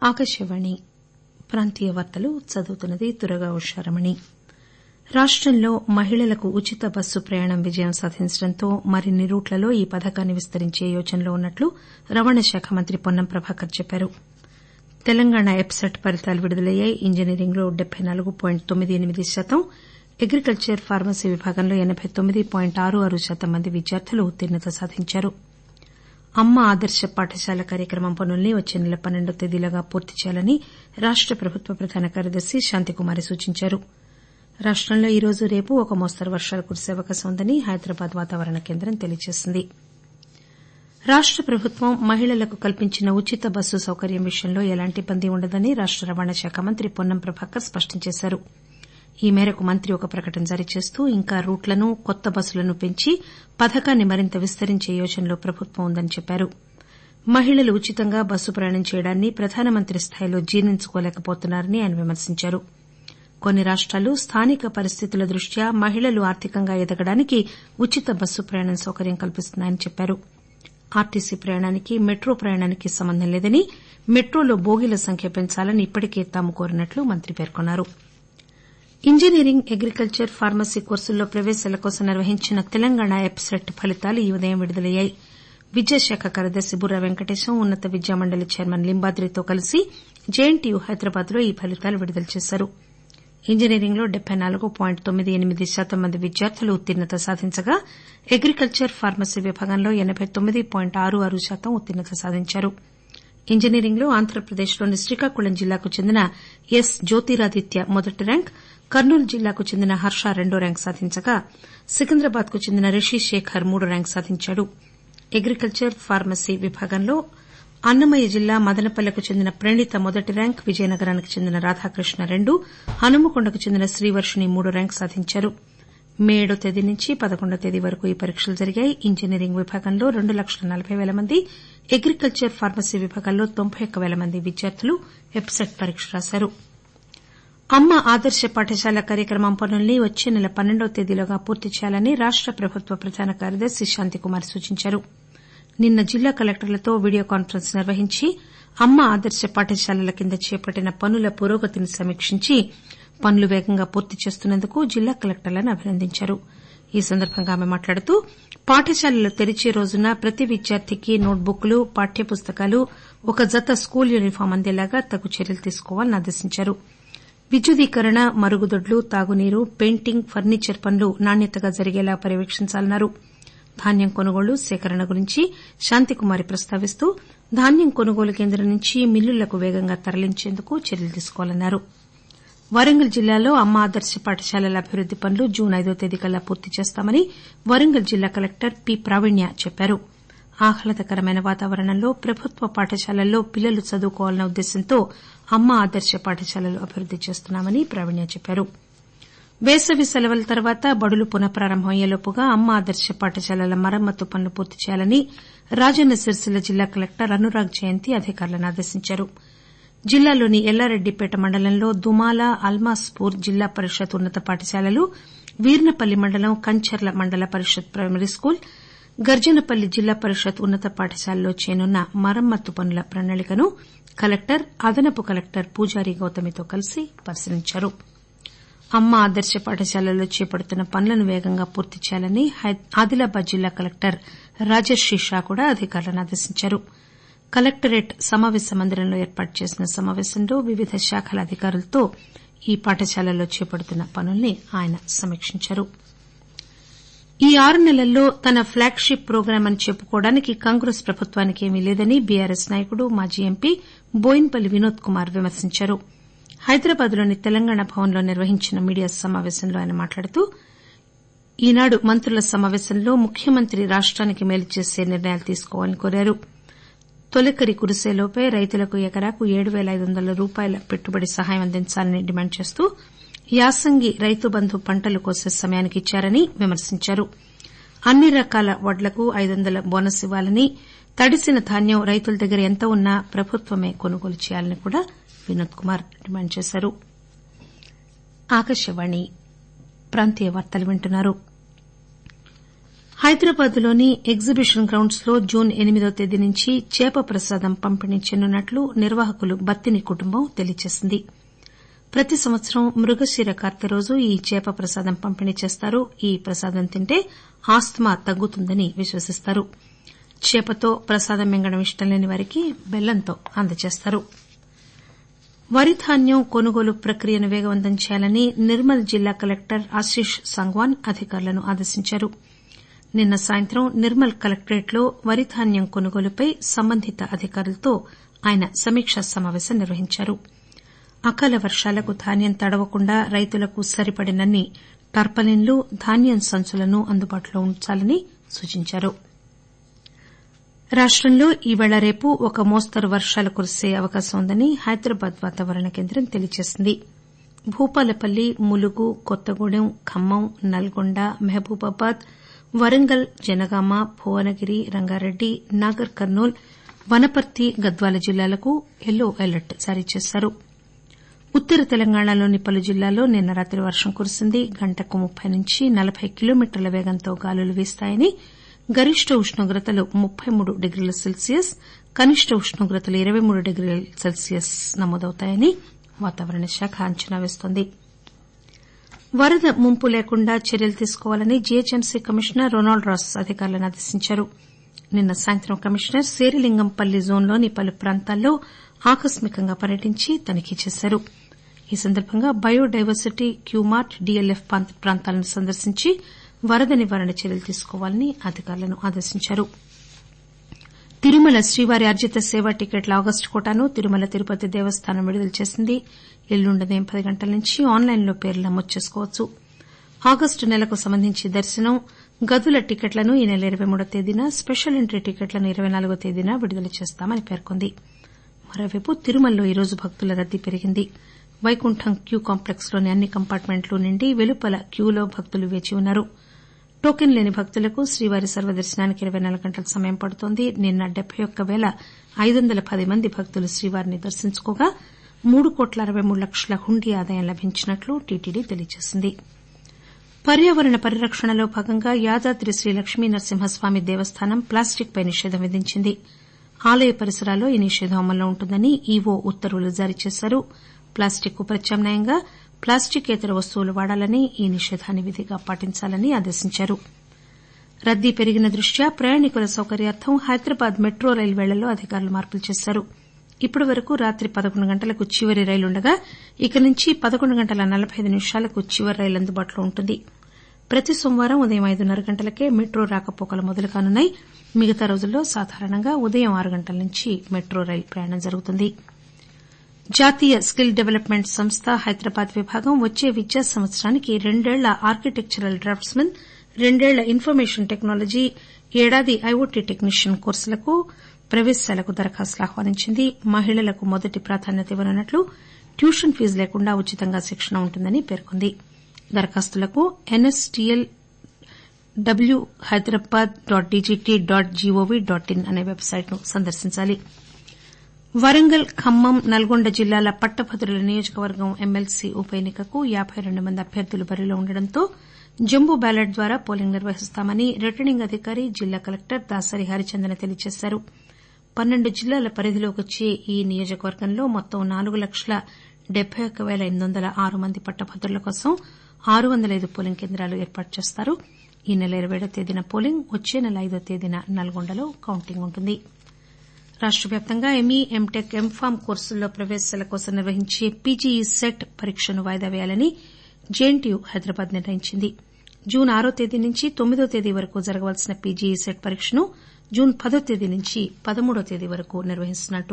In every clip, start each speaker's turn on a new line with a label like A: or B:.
A: ఆకాశవాణి ప్రాంతీయ వార్తలు చదువుతున్నది దుర్గా ఉషారమణి రాష్టంలో మహిళలకు ఉచిత బస్సు ప్రయాణం విజయం సాధించడంతో మరిన్ని రూట్లలో ఈ పథకాన్ని విస్తరించే యోచనలో ఉన్నట్లు రవాణా శాఖ మంత్రి పొన్నం ప్రభాకర్ చెప్పారు తెలంగాణ ఎబ్సెట్ ఫలితాలు విడుదలయ్యాయి ఇంజనీరింగ్లో డెబ్బై నాలుగు పాయింట్ తొమ్మిది ఎనిమిది శాతం అగ్రికల్చర్ ఫార్మసీ విభాగంలో ఎనబై తొమ్మిది పాయింట్ ఆరు ఆరు శాతం మంది విద్యార్థులు ఉత్తీర్ణత సాధించారు అమ్మ ఆదర్శ పాఠశాల కార్యక్రమం పనుల్ని వచ్చే నెల పన్నెండో తేదీలోగా పూర్తి చేయాలని రాష్ట ప్రభుత్వ ప్రధాన కార్యదర్శి శాంతికుమారి సూచించారు రాష్టంలో ఈరోజు రేపు ఒక మోస్తరు వర్షాలు కురిసే అవకాశం ఉందని హైదరాబాద్ వాతావరణ కేంద్రం తెలియజేసింది రాష్ట ప్రభుత్వం మహిళలకు కల్పించిన ఉచిత బస్సు సౌకర్యం విషయంలో ఎలాంటి ఇబ్బంది ఉండదని రాష్ట రవాణా శాఖ మంత్రి పొన్నం ప్రభాకర్ స్పష్టం చేశారు ఈ మేరకు మంత్రి ఒక ప్రకటన జారీ చేస్తూ ఇంకా రూట్లను కొత్త బస్సులను పెంచి పథకాన్ని మరింత విస్తరించే యోచనలో ప్రభుత్వం ఉందని చెప్పారు మహిళలు ఉచితంగా బస్సు ప్రయాణం చేయడాన్ని ప్రధానమంత్రి స్థాయిలో జీర్ణించుకోలేకపోతున్నారని ఆయన విమర్శించారు కొన్ని రాష్టాలు స్థానిక పరిస్థితుల దృష్ట్యా మహిళలు ఆర్థికంగా ఎదగడానికి ఉచిత బస్సు ప్రయాణం సౌకర్యం కల్పిస్తున్నాయని చెప్పారు ఆర్టీసీ ప్రయాణానికి మెట్రో ప్రయాణానికి సంబంధం లేదని మెట్రోలో బోగీల సంఖ్య పెంచాలని ఇప్పటికే తాము కోరినట్లు మంత్రి పేర్కొన్నారు ఇంజనీరింగ్ అగ్రికల్చర్ ఫార్మసీ కోర్సుల్లో ప్రవేశాల కోసం నిర్వహించిన తెలంగాణ ఎబ్సెట్ ఫలితాలు ఈ ఉదయం విడుదలయ్యాయి విద్యాశాఖ కార్యదర్శి బుర్రా వెంకటేశం ఉన్నత విద్యామండలి చైర్మన్ లింబాద్రితో కలిసి జేఎన్టీయూ హైదరాబాద్ లో ఈ ఫలితాలు విడుదల చేశారు ఇంజనీరింగ్లో డెబ్బై నాలుగు పాయింట్ తొమ్మిది ఎనిమిది శాతం మంది విద్యార్థులు ఉత్తీర్ణత సాధించగా అగ్రికల్చర్ ఫార్మసీ విభాగంలో ఎనబై తొమ్మిది పాయింట్ ఆరు ఆరు శాతం ఉత్తీర్ణత సాధించారు ఇంజనీరింగ్లో ఆంధ్రప్రదేశ్లోని శ్రీకాకుళం జిల్లాకు చెందిన ఎస్ జ్యోతిరాదిత్య మొదటి ర్యాంక్ కర్నూలు జిల్లాకు చెందిన హర్ష రెండో ర్యాంకు సాధించగా సికింద్రాబాద్ కు చెందిన రిషి శేఖర్ మూడో ర్యాంకు సాధించాడు అగ్రికల్చర్ ఫార్మసీ విభాగంలో అన్నమయ్య జిల్లా మదనపల్లెకు చెందిన ప్రణీత మొదటి ర్యాంక్ విజయనగరానికి చెందిన రాధాకృష్ణ రెండు హనుమకొండకు చెందిన శ్రీవర్షిణి మూడో ర్యాంకు సాధించారు మే ఏడో తేదీ నుంచి పదకొండో తేదీ వరకు ఈ పరీక్షలు జరిగాయి ఇంజనీరింగ్ విభాగంలో రెండు లక్షల నలబై పేల మంది అగ్రికల్చర్ ఫార్మసీ విభాగంలో తొంభై ఒక్క పేల మంది విద్యార్థులు ఎబ్సెట్ పరీక్ష రాశారు అమ్మ ఆదర్శ పాఠశాల కార్యక్రమం పనుల్ని వచ్చే నెల పన్నెండవ తేదీలోగా పూర్తి చేయాలని రాష్ట ప్రభుత్వ ప్రధాన కార్యదర్శి శాంతికుమార్ సూచించారు నిన్న జిల్లా కలెక్టర్లతో వీడియో కాన్పరెన్స్ నిర్వహించి అమ్మ ఆదర్శ పాఠశాలల కింద చేపట్టిన పనుల పురోగతిని సమీక్షించి పనులు పేగంగా పూర్తి చేస్తున్నందుకు జిల్లా కలెక్టర్లను అభినందించారు ఈ సందర్బంగా ఆమె మాట్లాడుతూ పాఠశాలలు తెరిచే రోజున ప్రతి విద్యార్థికి నోట్ బుక్లు పాఠ్య పుస్తకాలు ఒక జత స్కూల్ యూనిఫాం అందేలాగా తగు చర్యలు తీసుకోవాలని ఆదేశించారు విద్యుదీకరణ మరుగుదొడ్లు తాగునీరు పెయింటింగ్ ఫర్నిచర్ పనులు నాణ్యతగా జరిగేలా పర్యవేక్షించాలన్నారు ధాన్యం కొనుగోళ్లు సేకరణ గురించి శాంతికుమారి ప్రస్తావిస్తూ ధాన్యం కొనుగోలు కేంద్రం నుంచి మిల్లులకు వేగంగా తరలించేందుకు చర్యలు తీసుకోవాలన్నారు వరంగల్ జిల్లాలో అమ్మ ఆదర్శ పాఠశాలల అభివృద్ది పనులు జూన్ ఐదో తేదీకల్లా పూర్తి చేస్తామని వరంగల్ జిల్లా కలెక్టర్ పి ప్రావీణ్య చెప్పారు ఆహ్లాదకరమైన వాతావరణంలో ప్రభుత్వ పాఠశాలల్లో పిల్లలు చదువుకోవాలన్న ఉద్దేశంతో అమ్మ ఆదర్శ పాఠశాలలు అభివృద్ది చేస్తున్నామని ప్రావీణ్య చెప్పారు వేసవి సెలవుల తర్వాత బడులు పునః ప్రారంభమయ్యేలోపుగా అమ్మ ఆదర్శ పాఠశాలల మరమ్మతు పనులు పూర్తి చేయాలని రాజన్న సిరిసిల్ల జిల్లా కలెక్టర్ అనురాగ్ జయంతి అధికారులను ఆదేశించారు జిల్లాలోని ఎల్లారెడ్డిపేట మండలంలో దుమాల అల్మాస్పూర్ జిల్లా పరిషత్ ఉన్నత పాఠశాలలు వీర్నపల్లి మండలం కంచర్ల మండల పరిషత్ ప్రైమరీ స్కూల్ గర్జనపల్లి జిల్లా పరిషత్ ఉన్నత పాఠశాలలో చేయనున్న మరమ్మతు పనుల ప్రణాళికను కలెక్టర్ అదనపు కలెక్టర్ పూజారి గౌతమితో కలిసి పరిశీలించారు అమ్మ ఆదర్శ పాఠశాలల్లో చేపడుతున్న పనులను వేగంగా పూర్తి చేయాలని ఆదిలాబాద్ జిల్లా కలెక్టర్ రాజర్షి షా కూడా అధికారులను ఆదేశించారు కలెక్టరేట్ సమాపేశ మందిరంలో ఏర్పాటు చేసిన సమాపేశంలో వివిధ శాఖల అధికారులతో ఈ పాఠశాలల్లో చేపడుతున్న పనుల్ని ఆయన సమీక్షించారు ఈ ఆరు నెలల్లో తన ప్లాగ్ షిప్ ప్రోగ్రాం అని చెప్పుకోవడానికి కాంగ్రెస్ ప్రభుత్వానికి ఏమీ లేదని బీఆర్ఎస్ నాయకుడు మాజీ ఎంపీ బోయిన్పల్లి వినోద్ కుమార్ విమర్శించారు హైదరాబాద్ లోని తెలంగాణ భవన్లో నిర్వహించిన మీడియా సమాపేశంలో ఆయన మాట్లాడుతూ ఈనాడు మంత్రుల సమాపేశంలో ముఖ్యమంత్రి రాష్టానికి మేలు చేసే నిర్ణయాలు తీసుకోవాలని కోరారు తొలకరి కురిసేలోపే రైతులకు ఎకరాకు ఏడు పేల ఐదు వందల రూపాయల పెట్టుబడి సహాయం అందించాలని డిమాండ్ చేస్తూ యాసంగి రైతు బంధు పంటలు కోసే సమయానికి ఇచ్చారని విమర్శించారు అన్ని రకాల వడ్లకు ఐదు వందల బోనస్ ఇవ్వాలని తడిసిన ధాన్యం రైతుల దగ్గర ఎంత ఉన్నా ప్రభుత్వమే కొనుగోలు చేయాలని కూడా వినోద్ కుమార్ డిమాండ్ చేశారు హైదరాబాద్ లోని ఎగ్జిబిషన్ గ్రౌండ్స్ లో జూన్ ఎనిమిదో తేదీ నుంచి చేప ప్రసాదం పంపిణీ చేయనున్నట్లు నిర్వాహకులు బత్తిని కుటుంబం తెలియజేసింది ప్రతి సంవత్సరం మృగశిర కార్తె రోజు ఈ చేప ప్రసాదం పంపిణీ చేస్తారు ఈ ప్రసాదం తింటే ఆస్మా తగ్గుతుందని విశ్వసిస్తారు చేపతో ప్రసాదం మింగడం ఇష్టం లేని వారికి బెల్లంతో అందజేస్తారు వరి ధాన్యం కొనుగోలు ప్రక్రియను వేగవంతం చేయాలని నిర్మల్ జిల్లా కలెక్టర్ ఆశిష్ సంగ్వాన్ అధికారులను ఆదేశించారు నిన్న సాయంత్రం నిర్మల్ కలెక్టరేట్లో వరి ధాన్యం కొనుగోలుపై సంబంధిత అధికారులతో ఆయన సమీకా సమాపేశం నిర్వహించారు అకాల వర్షాలకు ధాన్యం తడవకుండా రైతులకు సరిపడినన్ని టార్పాలిన్లు ధాన్యం సంచులను అందుబాటులో ఉంచాలని సూచించారు రాష్టంలో ఈవేళ రేపు ఒక మోస్తరు వర్షాలు కురిసే అవకాశం ఉందని హైదరాబాద్ వాతావరణ కేంద్రం తెలియజేసింది భూపాలపల్లి ములుగు కొత్తగూడెం ఖమ్మం నల్గొండ మహబూబాబాద్ వరంగల్ జనగామ భువనగిరి రంగారెడ్డి నాగర్ కర్నూల్ వనపర్తి గద్వాల జిల్లాలకు యెల్లో అలర్ట్ జారీ చేశారు ఉత్తర తెలంగాణలోని పలు జిల్లాల్లో నిన్న రాత్రి వర్షం కురిసింది గంటకు ముప్పై నుంచి నలబై కిలోమీటర్ల వేగంతో గాలులు వీస్తాయని గరిష్ట ఉష్ణోగ్రతలు ముప్పై మూడు డిగ్రీల సెల్సియస్ కనిష్ట ఉష్ణోగ్రతలు ఇరవై మూడు డిగ్రీల సెల్సియస్ నమోదవుతాయని వాతావరణ శాఖ అంచనా వేస్తోంది వరద ముంపు లేకుండా చర్యలు తీసుకోవాలని జీహెచ్ఎంసీ కమిషనర్ రొనాల్డ్ రాస్ అధికారులను ఆదేశించారు నిన్న సాయంత్రం కమిషనర్ శేరిలింగంపల్లి జోన్లోని పలు ప్రాంతాల్లో ఆకస్మికంగా పర్యటించి తనిఖీ చేశారు ఈ సందర్బంగా బయోడైవర్సిటీ క్యూమార్ట్ డీఎల్ఎఫ్ ప్రాంతాలను సందర్శించి వరద నివారణ చర్యలు తీసుకోవాలని అధికారులను ఆదేశించారు తిరుమల శ్రీవారి అర్జిత సేవా టికెట్ల ఆగస్టు కోటాను తిరుమల తిరుపతి దేవస్థానం విడుదల చేసింది ఎల్లుండి ఉదయం పది గంటల నుంచి ఆన్లైన్లో పేర్లు నమోదు చేసుకోవచ్చు ఆగస్టు నెలకు సంబంధించి దర్శనం గదుల టికెట్లను ఈ నెల ఇరవై మూడో తేదీన స్పెషల్ ఎంట్రీ టికెట్లను ఇరవై నాలుగో తేదీన విడుదల చేస్తామని పేర్కొంది మరోవైపు తిరుమలలో ఈరోజు భక్తుల రద్దీ పెరిగింది వైకుంఠం క్యూ కాంప్లెక్స్ లోని అన్ని కంపార్ట్మెంట్లు నిండి వెలుపల క్యూలో భక్తులు వేచి ఉన్నారు టోకెన్ లేని భక్తులకు శ్రీవారి సర్వదర్శనానికి ఇరవై నాలుగు గంటల సమయం పడుతోంది నిన్న డెబ్బై ఒక్క పేల ఐదు వందల పది మంది భక్తులు శ్రీవారిని దర్శించుకోగా మూడు కోట్ల అరవై మూడు లక్షల హుండీ ఆదాయం లభించినట్లు టీటీడీ తెలియజేసింది పర్యావరణ పరిరక్షణలో భాగంగా యాదాద్రి శ్రీ లక్ష్మీ నరసింహస్వామి దేవస్థానం ప్లాస్టిక్ పై నిషేధం విధించింది ఆలయ పరిసరాల్లో ఈ నిషేధం అమల్లో ఉంటుందని ఈవో ఉత్తర్వులు జారీ చేశారు ప్లాస్టిక్ కు ప్రత్యామ్నాయంగా ప్లాస్టికేతర వస్తువులు వాడాలని ఈ నిషేధాన్ని విధిగా పాటించాలని ఆదేశించారు రద్దీ పెరిగిన దృష్ట్యా ప్రయాణికుల సౌకర్యార్థం హైదరాబాద్ మెట్రో రైలు పేళల్లో అధికారులు మార్పులు చేశారు ఇప్పటి వరకు రాత్రి పదకొండు గంటలకు చివరి రైలు ఉండగా ఇక నుంచి పదకొండు గంటల నలబై ఐదు నిమిషాలకు చివరి రైలు అందుబాటులో ఉంటుంది ప్రతి సోమవారం ఉదయం ఐదున్నర గంటలకే మెట్రో రాకపోకలు మొదలు కానున్నాయి మిగతా రోజుల్లో సాధారణంగా ఉదయం ఆరు గంటల నుంచి మెట్రో రైలు ప్రయాణం జరుగుతుంది జాతీయ స్కిల్ డెవలప్మెంట్ సంస్థ హైదరాబాద్ విభాగం వచ్చే విద్యా సంవత్సరానికి రెండేళ్ల ఆర్కిటెక్చరల్ డ్రాప్ట్స్మన్ రెండేళ్ల ఇన్ఫర్మేషన్ టెక్నాలజీ ఏడాది ఐఓటీ టెక్నీషియన్ కోర్సులకు ప్రవేశాలకు దరఖాస్తులు ఆహ్వానించింది మహిళలకు మొదటి ప్రాధాన్యత ఇవ్వనున్నట్లు ట్యూషన్ ఫీజు లేకుండా ఉచితంగా శిక్షణ ఉంటుందని పేర్కొంది దరఖాస్తులకు NSTL W Hyderabad dot DGT dot GOV dot in అనే వెబ్సైట్ ను సందర్శించాలి వరంగల్ ఖమ్మం నల్గొండ జిల్లాల పట్టభద్రుల నియోజకవర్గం ఎమ్మెల్సీ ఉప ఎన్నికకు యాబై రెండు మంది అభ్యర్థులు బరిలో ఉండడంతో జంబూ బ్యాలెట్ ద్వారా పోలింగ్ నిర్వహిస్తామని రిటర్నింగ్ అధికారి జిల్లా కలెక్టర్ దాసరి హరిచందన్ తెలియజేశారు పన్నెండు జిల్లాల పరిధిలోకి వచ్చే ఈ నియోజకవర్గంలో మొత్తం నాలుగు లక్షల డెబ్బై ఒక్క పేల ఎనిమిది వందల ఆరు మంది పట్టభద్రుల కోసం ఆరు వందల ఐదు పోలింగ్ కేంద్రాలు ఏర్పాటు చేస్తారు ఈ నెల ఇరవై ఏడో తేదీన పోలింగ్ వచ్చే నెల ఐదో తేదీన నల్గొండలో కౌంటింగ్ ఉంటుంది రాష్ట వ్యాప్తంగా ఎంఈ ఎంటెక్ ఎంఫామ్ కోర్సుల్లో ప్రవేశాల కోసం నిర్వహించే పీజీఈ సెట్ పరీక్షను వాయిదా వేయాలని జేఎన్టీయూ హైదరాబాద్ నిర్ణయించింది జూన్ ఆరో తేదీ నుంచి తొమ్మిదో తేదీ వరకు జరగవలసిన పీజీఈ సెట్ పరీక్షను జూన్ పదో తేదీ నుంచి పదమూడో తేదీ వరకు నిర్వహిస్తున్నట్లు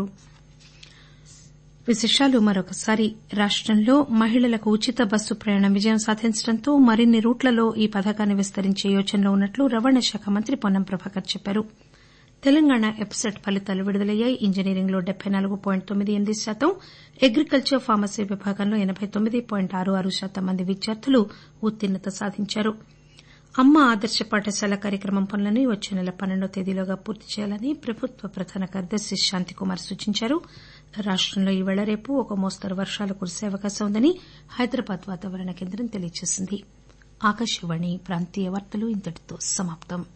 A: విశేషాలు మరొకసారి రాష్టంలో మహిళలకు ఉచిత బస్సు ప్రయాణం విజయం సాధించడంతో మరిన్ని రూట్లలో ఈ పథకాన్ని విస్తరించే యోచనలో ఉన్నట్లు రవాణా శాఖ మంత్రి పొన్నం ప్రభాకర్ చెప్పారు తెలంగాణ ఎప్సెట్ ఫలితాలు విడుదలయ్యాయి ఇంజనీరింగ్లో డెబ్బై నాలుగు పాయింట్ తొమ్మిది ఎనిమిది శాతం అగ్రికల్చర్ ఫార్మసీ విభాగంలో ఎనబై తొమ్మిది పాయింట్ ఆరు ఆరు శాతం మంది విద్యార్థులు ఉత్తీర్ణత సాధించారు అమ్మ ఆదర్శ పాఠశాల కార్యక్రమం పనులను వచ్చే నెల పన్నెండో తేదీలోగా పూర్తి చేయాలని ప్రభుత్వ ప్రధాన కార్యదర్శి శాంతికుమార్ సూచించారు రాష్టంలో ఈవేళ రేపు ఒక మోస్తరు వర్షాలు కురిసే అవకాశం ఉందని హైదరాబాద్ వాతావరణ కేంద్రం తెలియజేసింది ఆకాశవాణి ప్రాంతీయ వార్తలు ఇంతటితో సమాప్తం